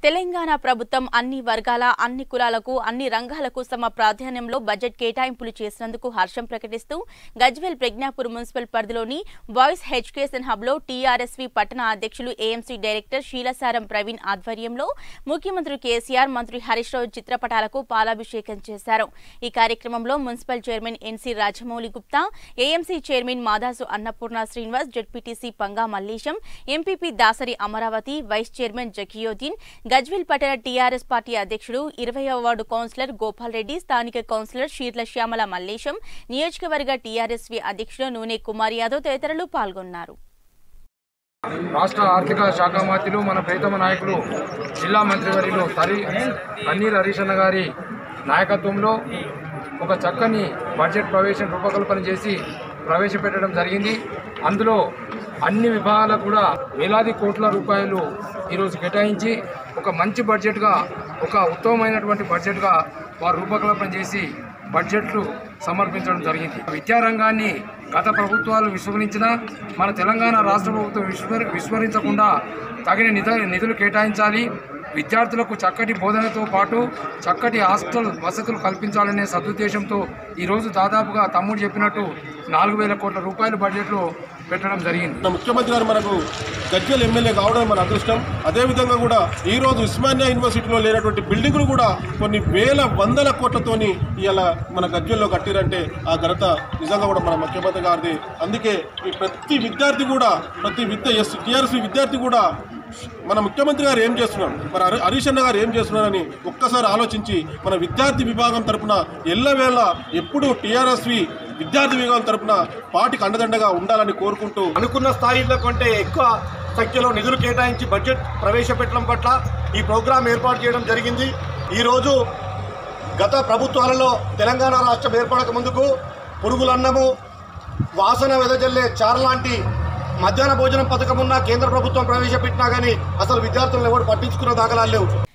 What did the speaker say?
తెలంగాణ ప్రభుత్వం అన్ని వర్గాల అన్ని కులాలకు అన్ని రంగాలకు సమ ప్రాధాన్యంలో బడ్జెట్ కేటాయింపులు చేసినందుకు హర్షం ప్రకటిస్తూ గజ్వేల్ ప్రజ్ఞాపూర్ మున్సిపల్ పరిధిలోని బాయ్స్ ఎడ్యుకేషన్ హబ్ లో టీఆర్ఎస్వి పట్టణ అధ్యక్షులు ఏఎంసీ డైరెక్టర్ శీలసారం ప్రవీణ్ ఆధ్వర్యంలో ముఖ్యమంత్రి కేసీఆర్ మంత్రి హరీష్ రావు చిత్రపటాలకు పాలాభిషేకం చేశారు ఈ కార్యక్రమంలో municipal chairman NC Rajamouli Gupta AMC chairman Madasu Annapurna Srinivas ZPTC Panga Mallesham MPP Dasari Amaravati vice chairman Zakiuddin Gajwel పట్టణ టీఆర్ఎస్ పార్టీ అధ్యక్షుడు ఇరవైవ వార్డు కౌన్సిలర్ గోపాల్ రెడ్డి స్థానిక కౌన్సిలర్ షీర్ల శ్యామల మల్లేశం నియోజకవర్గ టీఆర్ఎస్వి అధ్యక్షుడు నూనె కుమార్ యాదవ్ తదితరులు పాల్గొన్నారు రాష్ట్ర ఆర్థిక శాఖ మంత్రులు మన ప్రీతమ నాయకులు జిల్లా మంత్రివర్యులు తరి తన్నీర్ హరీష్ అన్న గారి నాయకత్వంలో ఒక చక్కని బడ్జెట్ ప్రవేశం రూపకల్పన చేసి ప్రవేశపెట్టడం జరిగింది అందులో అన్ని విభాగాలకు కూడా వేలాది కోట్ల రూపాయలు ఈరోజు కేటాయించి ఒక మంచి బడ్జెట్గా ఒక ఉత్తమమైనటువంటి బడ్జెట్గా వారు రూపకల్పన చేసి బడ్జెట్లు సమర్పించడం జరిగింది విద్యారంగాన్ని గత ప్రభుత్వాలు విస్మరించినా మన తెలంగాణ రాష్ట్ర ప్రభుత్వం విస్మరి విస్మరించకుండా తగిన నిధ నిధులు కేటాయించాలి విద్యార్థులకు చక్కటి బోధనతో పాటు చక్కటి హాస్టల్ వసతులు కల్పించాలనే సదుద్దేశంతో ఈరోజు దాదాపుగా తమ్ముడు చెప్పినట్టు నాలుగు వేల కోట్ల రూపాయల బడ్జెట్లో పెట్టడం జరిగింది మన ముఖ్యమంత్రి గారు మనకు గజ్వెల్ ఎమ్మెల్యే కావడం మన అదృష్టం అదేవిధంగా కూడా ఈ రోజు ఉస్మానియా యూనివర్సిటీలో లేనటువంటి బిల్డింగులు కూడా కొన్ని వేల వందల కోట్లతోని ఇలా మన గజ్వెల్లో కట్టిరంటే ఆ ఘనత నిజంగా కూడా మన ముఖ్యమంత్రి గారిది అందుకే ఈ ప్రతి విద్యార్థి కూడా ప్రతి విద్య ఎస్ టీఆర్ఎస్ విద్యార్థి కూడా మన ముఖ్యమంత్రి గారు ఏం చేస్తున్నారు మరి హరి- హరీష్ అన్న గారు ఏం చేస్తున్నారని ఒక్కసారి ఆలోచించి మన విద్యార్థి విభాగం తరపున ఎల్లవేళ ఎప్పుడూ టీఆర్ఎస్వి విద్యార్థి విభాగం తరపున పార్టీకి అండదండగా ఉండాలని కోరుకుంటూ అనుకున్న స్థాయిలో కంటే ఎక్కువ సంఖ్యలో నిధులు కేటాయించి బడ్జెట్ ప్రవేశపెట్టడం పట్ల ఈ ప్రోగ్రాం ఏర్పాటు చేయడం జరిగింది ఈరోజు గత ప్రభుత్వాలలో తెలంగాణ రాష్ట్రం ఏర్పడక ముందుకు పురుగులన్నము వాసన వెదజల్లే చార లాంటి మధ్యాహ్న భోజనం పథకం ఉన్న కేంద్ర ప్రభుత్వం ప్రవేశపెట్టినా కానీ అసలు విద్యార్థులను ఎవరు పట్టించుకున్న దాఖలాలు లేవు